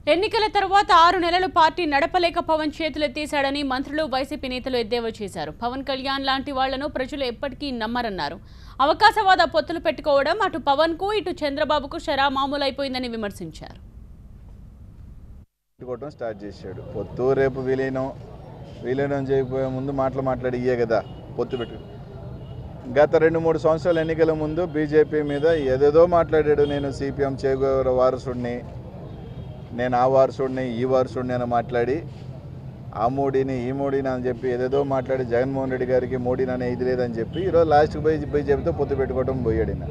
ఎన్నికల తర్వాత ఆరు నెలలు పార్టీ నడపలేక పవన్ చేతులెత్తేశాడని మంత్రులు వైసీపీ నేతలు ఎద్దేవా చేశారు పవన్ కళ్యాణ్ లాంటి వాళ్లను ప్రజలు ఎప్పటికీ నమ్మరన్నారు అవకాశవాద పొత్తులు పెట్టుకోవడం అటు పవన్ కు ఇటు చంద్రబాబుకు షరా మామూలైపోయిందని విమర్శించారు పెట్టుకోవటం స్టార్ట్ చేశాడు పొత్తు రేపు విలీనం విలీనం చేయకపోయే ముందు మాటలు మాట్లాడి ఇయ్యే కదా పొత్తు పెట్టు గత రెండు మూడు సంవత్సరాల ఎన్నికల ముందు బీజేపీ మీద ఏదేదో మాట్లాడాడు నేను సిపిఎం చేగోర వారసుడిని నేను ఆ వారసుడిని ఈ వారసుడిని అని మాట్లాడి ఆ మోడీని ఈ మోడీని అని చెప్పి ఏదేదో మాట్లాడి జగన్మోహన్ రెడ్డి గారికి మోడీని అనే ఇది లేదని చెప్పి ఈరోజు లాస్ట్కి పోయి బీజేపీతో పొత్తు పెట్టుకోవడం పోయాడు ఈయన.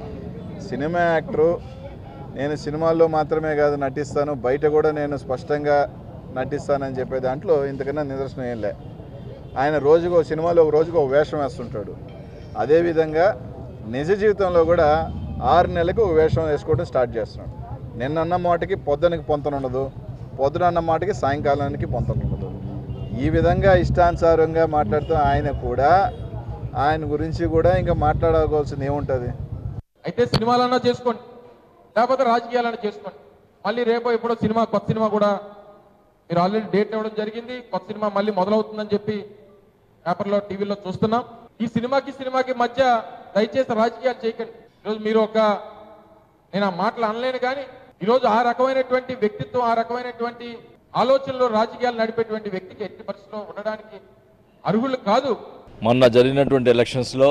సినిమా యాక్టరు నేను సినిమాల్లో మాత్రమే కాదు నటిస్తాను బయట కూడా నేను స్పష్టంగా నటిస్తానని చెప్పే దాంట్లో ఇంతకన్నా నిదర్శనం ఏం లే ఆయన రోజుకు ఒక సినిమాలో ఒక రోజుకు ఒక వేషం వేస్తుంటాడు అదేవిధంగా నిజ జీవితంలో కూడా ఆరు నెలలకు ఒక వేషం వేసుకోవడం స్టార్ట్ చేస్తున్నాడు నిన్న అన్న మాటకి పొద్దునకి పొంతనుండదు పొద్దున అన్న మాటకి సాయంకాలానికి పొంతనుండదు ఈ విధంగా ఇష్టానుసారంగా మాట్లాడుతూ ఆయన కూడా ఆయన గురించి కూడా ఇంకా మాట్లాడుకోవాల్సింది ఏముంటుంది అయితే సినిమాలన్నా చేసుకోండి లేకపోతే రాజకీయాలన్నా చేసుకోండి మళ్ళీ రేపో ఎప్పుడో సినిమా కొత్త సినిమా కూడా మీరు ఆల్రెడీ డేట్ ఇవ్వడం జరిగింది కొత్త సినిమా మళ్ళీ మొదలవుతుందని చెప్పి పేపర్లో టీవీలో చూస్తున్నాం ఈ సినిమాకి సినిమాకి మధ్య దయచేసి రాజకీయాలు చేయకండి ఈరోజు మీరు ఒక నేను ఆ మాటలు అనలేను కానీ ఈరోజు ఆ రకమైనటువంటి వ్యక్తిత్వం ఆ రకమైనటువంటి ఆలోచనలో రాజకీయాలు నడిపేటువంటి వ్యక్తికి ఎట్టి పరిస్థితిలో ఉండడానికి అర్హులు కాదు మొన్న జరిగినటువంటి ఎలక్షన్స్లో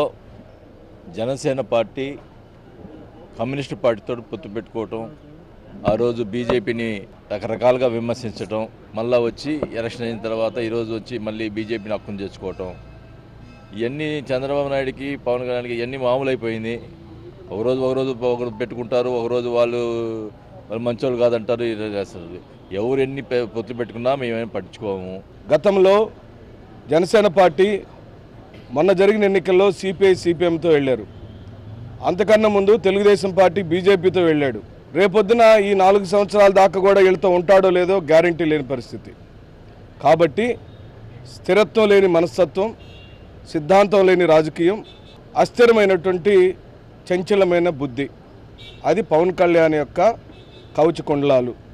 జనసేన పార్టీ కమ్యూనిస్ట్ పార్టీతో పొత్తు పెట్టుకోవటం ఆ రోజు బీజేపీని రకరకాలుగా విమర్శించటం మళ్ళా వచ్చి ఎలక్షన్ అయిన తర్వాత ఈరోజు వచ్చి మళ్ళీ బీజేపీని హక్కును తెచ్చుకోవటం ఇవన్నీ చంద్రబాబు నాయుడుకి పవన్ కళ్యాణ్కి ఇవన్నీ మామూలు అయిపోయింది ఒకరోజు ఒకరోజు ఒకరు పెట్టుకుంటారు ఒకరోజు వాళ్ళు వాళ్ళు మంచోళ్ళు కాదంటారు ఇలా చేస్తారు ఎవరు ఎన్ని పె- పొత్తులు పెట్టుకున్నా మేమేం పట్టించుకోము గతంలో జనసేన పార్టీ మొన్న జరిగిన ఎన్నికల్లో సిపిఐ సిపిఎంతో వెళ్ళారు అంతకన్నా ముందు తెలుగుదేశం పార్టీ బీజేపీతో వెళ్ళాడు రేపొద్దున ఈ నాలుగు సంవత్సరాల దాకా కూడా వెళ్తూ ఉంటాడో లేదో గ్యారంటీ లేని పరిస్థితి కాబట్టి స్థిరత్వం లేని మనస్తత్వం సిద్ధాంతం లేని రాజకీయం అస్థిరమైనటువంటి చంచలమైన బుద్ధి అది పవన్ కళ్యాణ్ యొక్క కవచ కుండలాలు